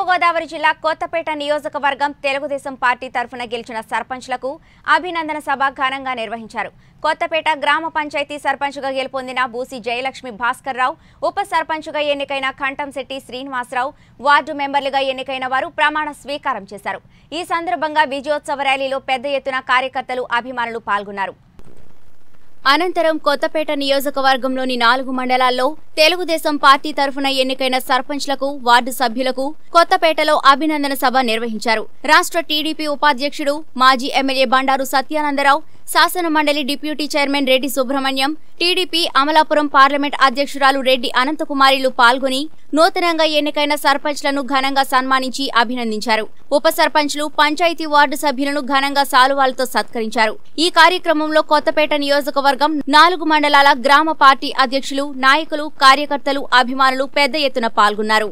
తూర్పుగోదావరి జిల్లా కొత్తపేట నియోజకవర్గం తెలుగుదేశం పార్టీ తరఫున గెలిచిన సర్పంచ్లకు అభినందన సభ ఘనంగా నిర్వహించారు కొత్తపేట గ్రామ పంచాయతీ సర్పంచ్గా గెలుపొందిన బూసి జయలక్ష్మి భాస్కర్ రావు ఉప సర్పంచ్గా ఎన్నికైన కంఠంశెట్టి శ్రీనివాసరావు వార్డు మెంబర్లుగా ఎన్నికైన వారు ప్రమాణ స్వీకారం చేశారు ఈ సందర్భంగా విజయోత్సవ ర్యాలీలో పెద్ద ఎత్తున కార్యకర్తలు అభిమానులు పాల్గొన్నారు అనంతరం కొత్తపేట నియోజకవర్గంలోని నాలుగు మండలాల్లో తెలుగుదేశం పార్టీ తరఫున ఎన్నికైన సర్పంచ్లకు వార్డు సభ్యులకు కొత్తపేటలో అభినందన సభ నిర్వహించారు రాష్ట్ర టీడీపీ ఉపాధ్యక్షుడు మాజీ ఎమ్మెల్యే బండారు సత్యానందరావు శాసన మండలి deputy chairman Reddy Subrahmanyam TDP Amalapuram parliament అధ్యక్షురాలు రెడ్డి అనంతకుమారిలు పాల్గొని నూతనంగా ఎన్నికైన సర్పంచ్లను ఘనంగా సన్మానించి అభినందించారు ఉప సర్పంచ్లు పంచాయతీ వార్డు సభ్యులను ఘనంగా సాలువాలతో సత్కరించారు ఈ కార్యక్రమంలో కొత్తపేట నియోజకవర్గం నాలుగు మండలాల గ్రామ పార్టీ అధ్యక్షులు నాయకులు కార్యకర్తలు అభిమానులు పెద్ద ఎత్తున పాల్గొన్నారు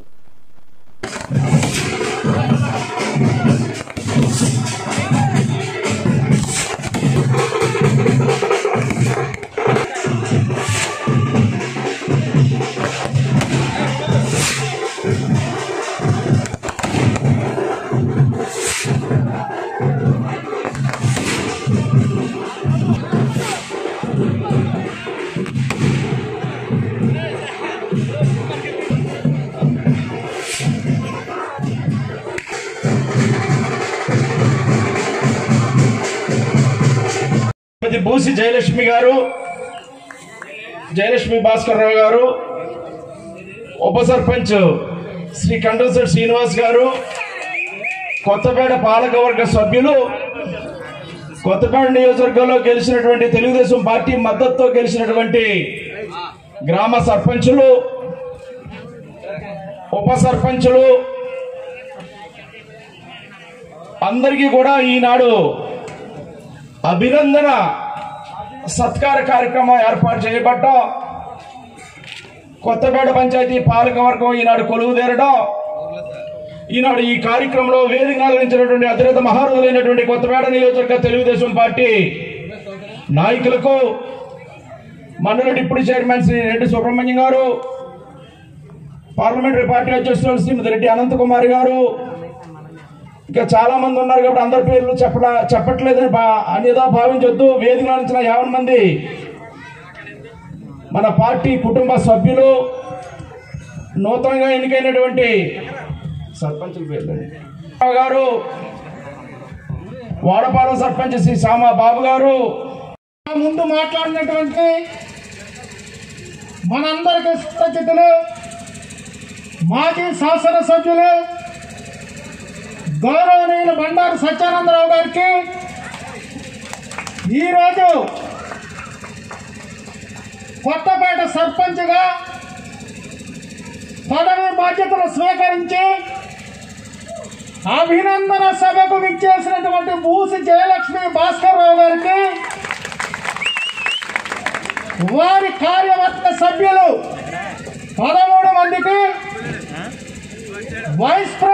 శ్రీమతి బూసి జయలక్ష్మి గారు జయలక్ష్మి భాస్కర్ రావు గారు ఉప సర్పంచ్ శ్రీ కండోసర్ శ్రీనివాస్ గారు కొత్తపేట పాలకవర్గ సభ్యులు కొత్తపేట నియోజకవర్గంలో గెలిచినటువంటి తెలుగుదేశం పార్టీ మద్దతుతో గెలిచినటువంటి గ్రామ సర్పంచులు ఉప సర్పంచులు అందరికీ కూడా ఈనాడు అభినందన సత్కార కార్యక్రమం ఏర్పాటు చేయబడ్డం కొత్తపేట పంచాయతీ పాలకవర్గం ఈనాడు కొలువు తీరడం ఈనాడు ఈ కార్యక్రమంలో వేదిక ఆదరించినటువంటి అతిరథ మహారులైనటువంటి కొత్తపేట నియోజకవర్గ తెలుగుదేశం పార్టీ నాయకులకు మండల deputy chairman Sri Reddy Subrahmanyam garu parliamentary party అధ్యక్షులు శ్రీమతి రెడ్డి అనంతకుమారి గారు ఇంకా చాలా మంది ఉన్నారు కాబట్టి అందరి పేర్లు చెప్పలా చెప్పట్లేదని బా అన్యదా భావించొద్దు వేదికలో నుంచి యావన్ మంది మన పార్టీ కుటుంబ సభ్యులు నూతనంగా ఎన్నికైనటువంటి సర్పంచుల పేర్లు గారు వాడపాలెం సర్పంచ్ శ్రీ శ్యామ బాబు గారు ముందు మాట్లాడినటువంటి మనందరికీ సుపరిచితులు మాజీ శాసనసభ్యులు గౌరవనీయులు బండారు సత్యానందరావు గారికి ఈరోజు కొత్తపేట సర్పంచ్గా పదవి బాధ్యతలు స్వీకరించి అభినందన సభకు విచ్చేసినటువంటి బూసి జయలక్ష్మి భాస్కర్ రావు గారికి వారి కార్యవర్గ సభ్యులు పదమూడు మందికి వైస్ ప్రెసిడెంట్